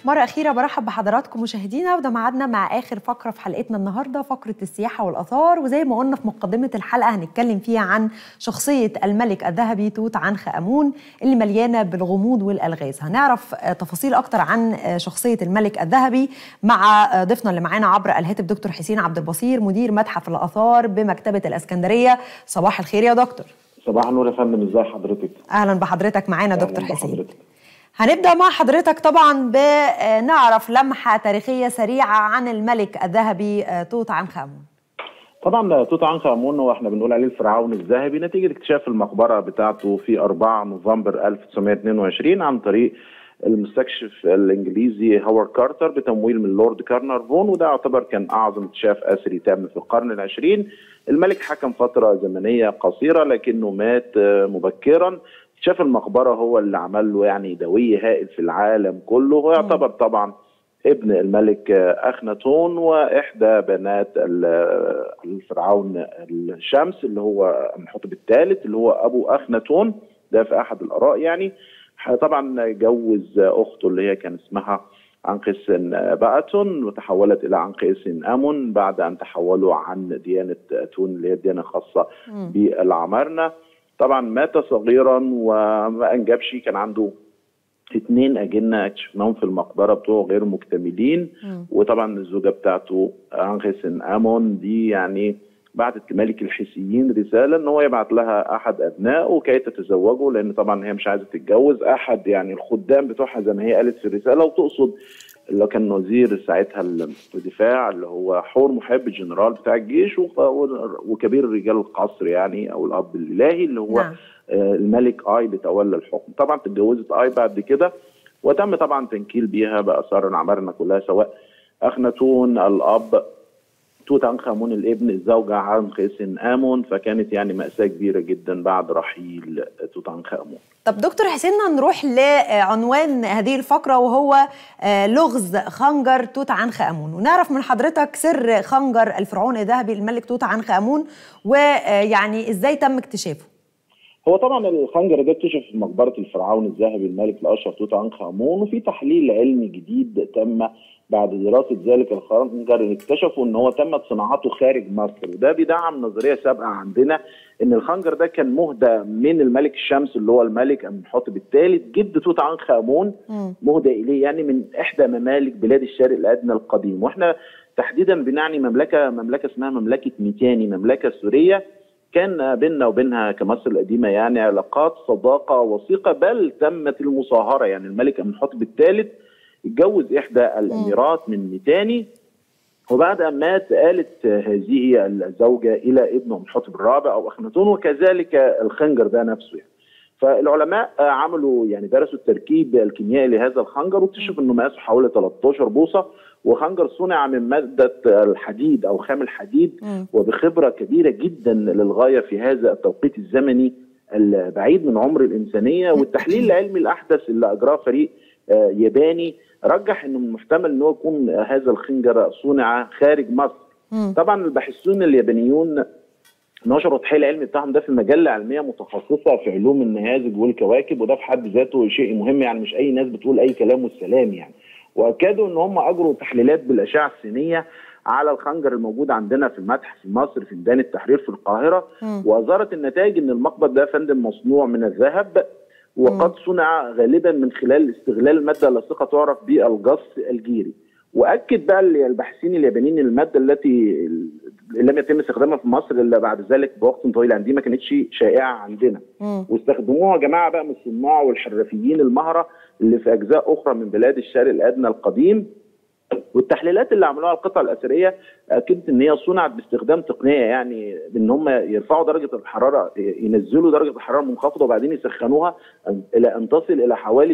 مرة أخيرة برحب بحضراتكم مشاهدينا وده ميعادنا مع آخر فقرة في حلقتنا النهاردة فقرة السياحة والآثار وزي ما قلنا في مقدمة الحلقة هنتكلم فيها عن شخصية الملك الذهبي توت عنخ آمون اللي مليانة بالغموض والألغاز هنعرف تفاصيل أكتر عن شخصية الملك الذهبي مع ضيفنا اللي معانا عبر الهاتف دكتور حسين عبد البصير مدير متحف الآثار بمكتبة الإسكندرية صباح الخير يا دكتور صباح النور يا فندم ازي حضرتك أهلا بحضرتك معانا دكتور أهلاً حسين بحضرتك. هنبدأ مع حضرتك طبعا بنعرف لمحة تاريخية سريعة عن الملك الذهبي آه، توت عنخ آمون طبعا توت عنخ امون هو احنا بنقول عليه الفرعون الذهبي نتيجه اكتشاف المقبره بتاعته في 4 نوفمبر 1922 عن طريق المستكشف الانجليزي هوارد كارتر بتمويل من لورد كارنرفون وده يعتبر كان اعظم اكتشاف اثري تم في القرن العشرين الملك حكم فتره زمنيه قصيره لكنه مات آه، مبكرا اكتشاف المقبره هو اللي عمل له يعني دوي هائل في العالم كله ويعتبر طبعا ابن الملك اخناتون واحدى بنات ال- الفرعون الشمس اللي هو امحوتب الثالث اللي هو ابو اخناتون ده في احد الاراء يعني طبعا جوز اخته اللي هي كان اسمها عنقسن بأتون وتحولت الى عنقسن امون بعد ان تحولوا عن ديانه تون اللي هي الديانه الخاصه بالعمارنه طبعا مات صغيرا وما انجبش كان عنده اثنين اجنه اكتشفناهم في المقبره بتوعه غير مكتملين وطبعا الزوجه بتاعته انغسن امون دي يعني بعتت لملك الحيثيين رساله ان هو يبعت لها احد ابنائه كي تتزوجه لان طبعا هي مش عايزه تتجوز احد يعني الخدام بتوعها زي ما هي قالت في الرساله وتقصد اللي هو كان وزير ساعتها الدفاع اللي هو حور محب الجنرال بتاع الجيش وق- وكبير رجال القصر يعني او الاب الالهي اللي هو نعم. آه، الملك اي اللي تولى الحكم طبعا اتجوزت اي بعد كده وتم طبعا تنكيل بيها باثار العمارنه كلها سواء اخناتون الاب توت عنخ امون الابن الزوجه عنخسن امون فكانت يعني ماساه كبيره جدا بعد رحيل توت عنخ امون طب دكتور حسين نروح لعنوان هذه الفقرة وهو آه، لغز خنجر توت عنخ آمون ونعرف من حضرتك سر خنجر الفرعون الذهبي الملك توت عنخ آمون ويعني ازاي تم اكتشافه هو طبعا الخنجر ده اكتشف في مقبره الفرعون الذهبي الملك الاشهر توت عنخ امون وفي تحليل علمي جديد تم بعد دراسه ذلك الخنجر اكتشفوا ان هو تمت صناعته خارج مصر وده بيدعم نظريه سابقه عندنا ان الخنجر ده كان مهدى من الملك الشمس اللي هو الملك امنحتب الثالث جد توت عنخ امون مم. مهدى اليه يعني من احدى ممالك بلاد الشرق الادنى القديم واحنا تحديدا بنعني مملكه مملكه اسمها مملكه ميتاني مملكه سوريه كان بيننا وبينها كمصر القديمه يعني علاقات صداقه وثيقه بل تمت المصاهره يعني الملك امنحتب الثالث اتجوز احدى الاميرات من ميتاني وبعد ان مات آلت هذه الزوجه الى ابن امنحتب الرابع او اخناتون وكذلك الخنجر ده نفسه يعني. فالعلماء عملوا يعني درسوا التركيب الكيميائي لهذا الخنجر واكتشفوا انه مقاسه حوالي 13 بوصه وخنجر صنع من ماده الحديد او خام الحديد مم. وبخبره كبيره جدا للغايه في هذا التوقيت الزمني البعيد من عمر الانسانيه والتحليل العلمي الاحدث اللي اجراه فريق آه، ياباني رجح انه من المحتمل ان هو يكون هذا الخنجر صنع خارج مصر مم. طبعا الباحثون اليابانيون نشروا التحليل العلمي بتاعهم ده في مجله علميه متخصصه في علوم النيازك والكواكب وده في حد ذاته شيء مهم يعني مش اي ناس بتقول اي كلام والسلام يعني واكدوا ان هم اجروا تحليلات بالاشعه السينيه على الخنجر الموجود عندنا في المتحف المصري في ميدان التحرير في القاهره مم. واظهرت النتائج ان المقبض ده يا فندم مصنوع من الذهب وقد صنع غالبا من خلال استغلال الماده اللاصقه تعرف بالجص الجيري واكد بقى الباحثين اليابانيين الماده التي لم يتم استخدامها في مصر الا بعد ذلك بوقت طويل عندي ما كانتش شائعه عندنا مم. واستخدموها جماعه بقى من الصناع والحرفيين المهره اللي في اجزاء اخرى من بلاد الشرق الادنى القديم والتحليلات اللي عملوها القطع الاثريه اكدت ان هي صنعت باستخدام تقنيه يعني ان هم يرفعوا درجه الحراره ينزلوا درجه الحراره المنخفضه وبعدين يسخنوها الى ان تصل الى حوالي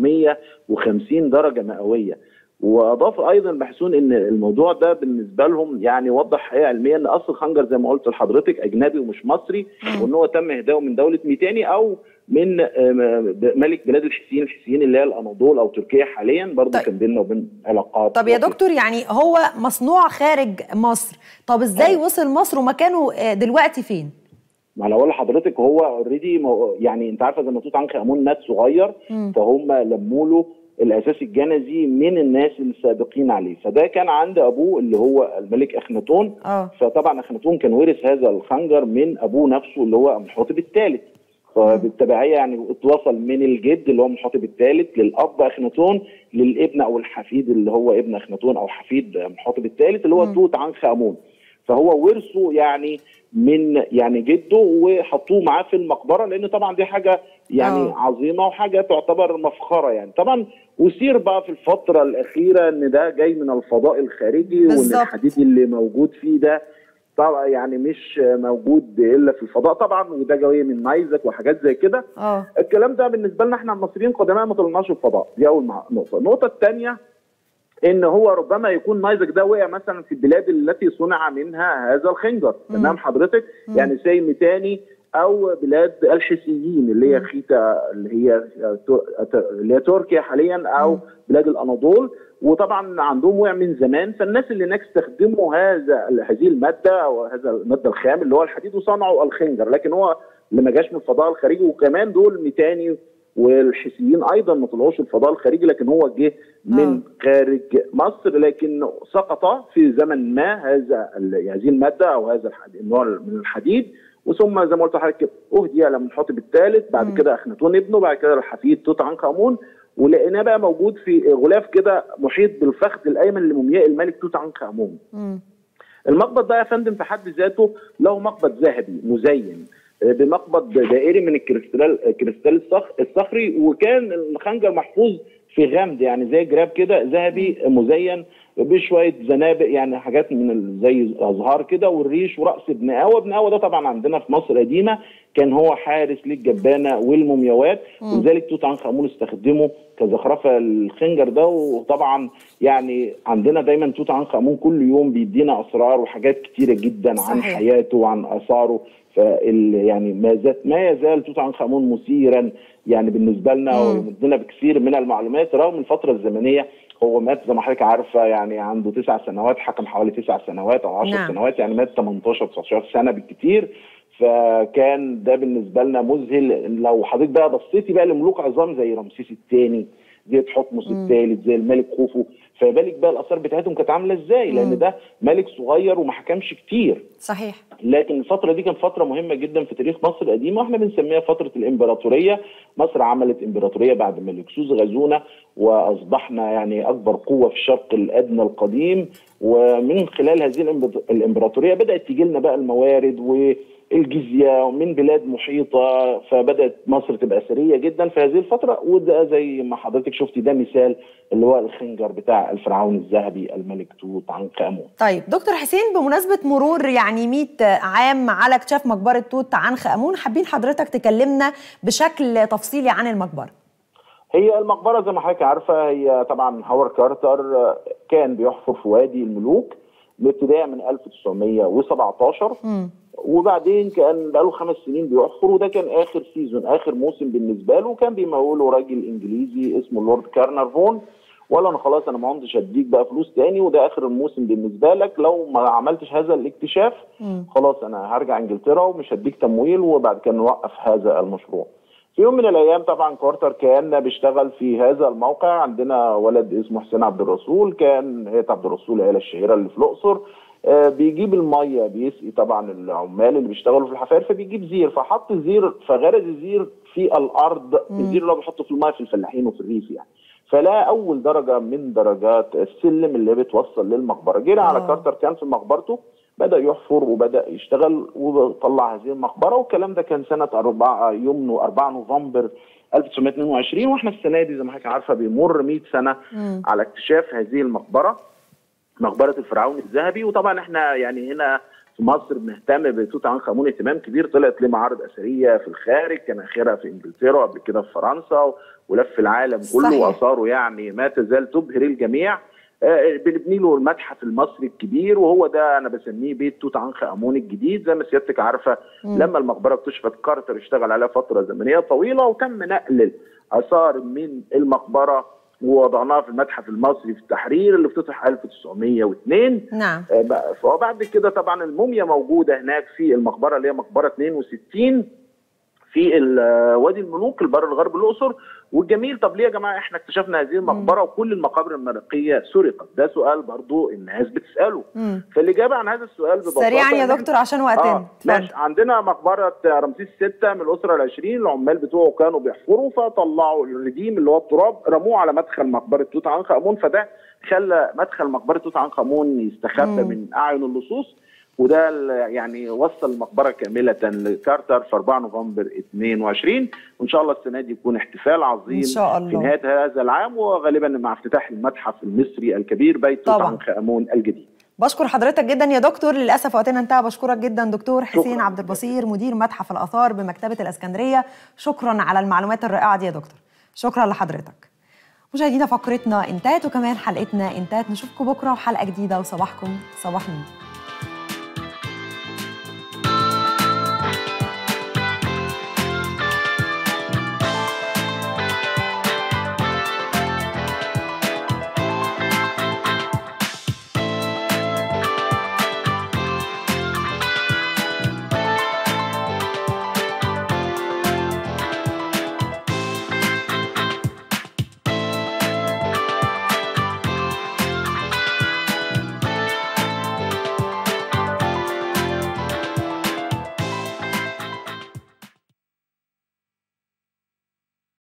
950 درجه مئويه واضاف ايضا الباحثون ان الموضوع ده بالنسبه لهم يعني وضح حقيقه علميا ان اصل خنجر زي ما قلت لحضرتك اجنبي ومش مصري وان هو تم اهدائه من دوله ميتاني او من ملك بلاد الحسيين الحسيين اللي هي الاناضول او تركيا حاليا برضه طيب. كان بيننا وبين علاقات طب يا دكتور يعني هو مصنوع خارج مصر طب ازاي أيوة. وصل مصر ومكانه آه، دلوقتي فين ما انا اقول لحضرتك هو اوريدي يعني انت عارفه زي ما توت عنخ امون مات صغير مم. فهم لموا له الاساس الجنزي من الناس السابقين عليه فده كان عند ابوه اللي هو الملك اخناتون اه فطبعا اخناتون كان ورث هذا الخنجر من ابوه نفسه اللي هو امحوتب الثالث فبالتبعيه يعني اتوصل من الجد اللي هو امحوتب الثالث للاب اخناتون للابن او الحفيد اللي هو ابن اخناتون او حفيد امحوتب الثالث اللي هو مم. توت عنخ امون فهو ورثه يعني من يعني جده وحطوه معاه في المقبره لان طبعا دي حاجه يعني آه. عظيمه وحاجه تعتبر مفخره يعني طبعا وسير بقى في الفتره الاخيره ان ده جاي من الفضاء الخارجي وان بالظبط. الحديد اللي موجود فيه ده طبعا يعني مش موجود الا في الفضاء طبعا وده جاي من نايزك وحاجات زي كده اه الكلام ده بالنسبه لنا احنا المصريين قدماء ما طلعناش الفضاء دي اول مع- نقطه النقطه الثانيه ان هو ربما يكون نايزك ده وقع مثلا في البلاد التي صنع منها هذا الخنجر مم. تمام حضرتك مم. يعني زي ميتاني او بلاد الحسيين اللي هي مم. خيتا اللي هي اللي هي تركيا حاليا او مم. بلاد الاناضول وطبعا عندهم وقع من زمان فالناس اللي هناك استخدموا هذا هذه الماده او هذا الماده الخام اللي هو الحديد وصنعوا الخنجر لكن هو اللي ما جاش من الفضاء الخارجي وكمان دول ميتاني والحسيين ايضا ما طلعوش الفضاء الخارجي لكن هو جه من خارج مصر لكن سقط في زمن ما هذا ال- هذه الماده او هذا الحديد النوع من الحديد وثم زي ما قلت لحضرتك اهدي لمنحوتب الثالث بعد مم. كده اخناتون ابنه بعد كده الحفيد توت عنخ امون ولقيناه بقى موجود في غلاف كده محيط بالفخذ الايمن لمومياء الملك توت عنخ امون مم. المقبض ده يا فندم في حد ذاته له مقبض ذهبي مزين آه، بمقبض دائري من الكريستال الكريستال الصخ- الصخري وكان الخنجر محفوظ في غمد يعني زي جراب كده ذهبي مزين بشويه زنابق يعني حاجات من ال- زي ازهار كده والريش وراس ابن قوه ابن قوه ده طبعا عندنا في مصر قديمه كان هو حارس للجبانه والمومياوات مم. ولذلك توت عنخ امون استخدمه كزخرفه الخنجر ده وطبعا يعني عندنا دايما توت عنخ امون كل يوم بيدينا اسرار وحاجات كتيره جدا عن صحيح. حياته وعن اثاره فال يعني ما زال ما يزال توت عنخ امون مثيرا يعني بالنسبه لنا مم. ومدينا بكثير من المعلومات رغم الفتره الزمنيه هو مات زي ما حضرتك عارفه يعني عنده تسع سنوات حكم حوالي تسع سنوات او 10 نعم. سنوات يعني مات 18 19 سنه بالكثير فكان ده بالنسبه لنا مذهل لو حضرتك بقى بصيتي بقى لملوك عظام زي رمسيس الثاني زي تحتمس مم. الثالث زي الملك خوفو فبالك بقى الاثار بتاعتهم كانت عامله ازاي مم. لان ده ملك صغير وما حكمش كتير صحيح لكن الفترة دي كانت فترة مهمة جدا في تاريخ مصر القديمة واحنا بنسميها فترة الإمبراطورية مصر عملت إمبراطورية بعد ما الهكسوس غزونا وأصبحنا يعني أكبر قوة في الشرق الأدنى القديم ومن خلال هذه الإمبراط- الإمبراطورية بدأت تيجي لنا بقى الموارد والجزية من بلاد محيطة فبدأت مصر تبقى ثرية جدا في هذه الفترة وده زي ما حضرتك شفتي ده مثال اللي هو الخنجر بتاع الفرعون الذهبي الملك توت عنخ آمون طيب دكتور حسين بمناسبة مرور يعني 100 عام على اكتشاف مقبرة توت عنخ آمون حابين حضرتك تكلمنا بشكل تفصيلي عن المقبرة هي المقبره زي ما حضرتك عارفه هي طبعا هاورد كارتر آه، كان بيحفر في وادي الملوك ابتداء من 1917 مم. وبعدين كان بقاله خمس سنين بيحفر وده كان اخر سيزون اخر موسم بالنسبه له وكان بيموله راجل انجليزي اسمه لورد كارنرفون ولا انا خلاص انا ما عندش اديك بقى فلوس تاني وده اخر الموسم بالنسبه لك لو ما عملتش هذا الاكتشاف مم. خلاص انا هرجع انجلترا ومش هديك تمويل وبعد كده نوقف هذا المشروع في يوم من الايام طبعا كارتر كان بيشتغل في هذا الموقع عندنا ولد اسمه حسين عبد الرسول كان هيئه عبد الرسول العيله الشهيره اللي في الاقصر آه، بيجيب الميه بيسقي طبعا العمال اللي بيشتغلوا في الحفاير فبيجيب زير فحط زير فغرز الزير في الارض مم. الزير اللي هو بيحطه في الميه في الفلاحين وفي الريف يعني فلا اول درجه من درجات السلم اللي بتوصل للمقبره جينا على آه. كارتر كان في مقبرته بدا يحفر وبدا يشتغل وطلع هذه المقبره والكلام ده كان سنه 4 يوم 4 نوفمبر 1922 واحنا السنه دي زي ما حضرتك عارفه بيمر 100 سنه مم. على اكتشاف هذه المقبره مقبره الفرعون الذهبي وطبعا احنا يعني هنا في مصر بنهتم بتوت عنخ امون اهتمام كبير طلعت له معارض اثريه في الخارج كان اخرها في انجلترا وقبل كده في فرنسا ولف العالم كله صحيح. واثاره يعني ما تزال تبهر الجميع آه، بنبني له المتحف المصري الكبير وهو ده انا بسميه بيت توت عنخ امون الجديد زي ما سيادتك عارفه مم. لما المقبره اكتشفت كارتر اشتغل عليها فتره زمنيه طويله وتم نقل الاثار من المقبره ووضعناها في المتحف المصري في التحرير اللي افتتح 1902 نعم آه، بقى- فبعد كده طبعا الموميا موجوده هناك في المقبره اللي هي مقبره 62 في وادي الملوك البر الغربي الاقصر والجميل طب ليه يا جماعه احنا اكتشفنا هذه المقبره وكل المقابر الملكيه سرقت ده سؤال برضو الناس بتساله مم. فالاجابه عن هذا السؤال ببساطه سريعا يا إن إحنا- دكتور عشان وقتنا اه ماشي عندنا مقبره رمسيس الستة من الاسره العشرين العمال بتوعه كانوا بيحفروا فطلعوا الرديم اللي هو التراب رموه على مدخل مقبره توت عنخ امون فده خلى مدخل مقبره توت عنخ امون يستخبى مم. من اعين اللصوص وده ال- يعني وصل المقبره كامله لكارتر في 4 نوفمبر 22 وان شاء الله السنه دي يكون احتفال عظيم إن شاء الله. في نهايه هذا العام وغالبا مع افتتاح المتحف المصري الكبير بيت توت طبعاً. عنخ امون الجديد بشكر حضرتك جدا يا دكتور للاسف وقتنا انتهى بشكرك جدا دكتور حسين شكراً. عبد البصير مدير متحف الاثار بمكتبه الاسكندريه شكرا على المعلومات الرائعه دي يا دكتور شكرا لحضرتك مشاهدينا فقرتنا انتهت وكمان حلقتنا انتهت نشوفكم بكره وحلقه جديده وصباحكم صباح نور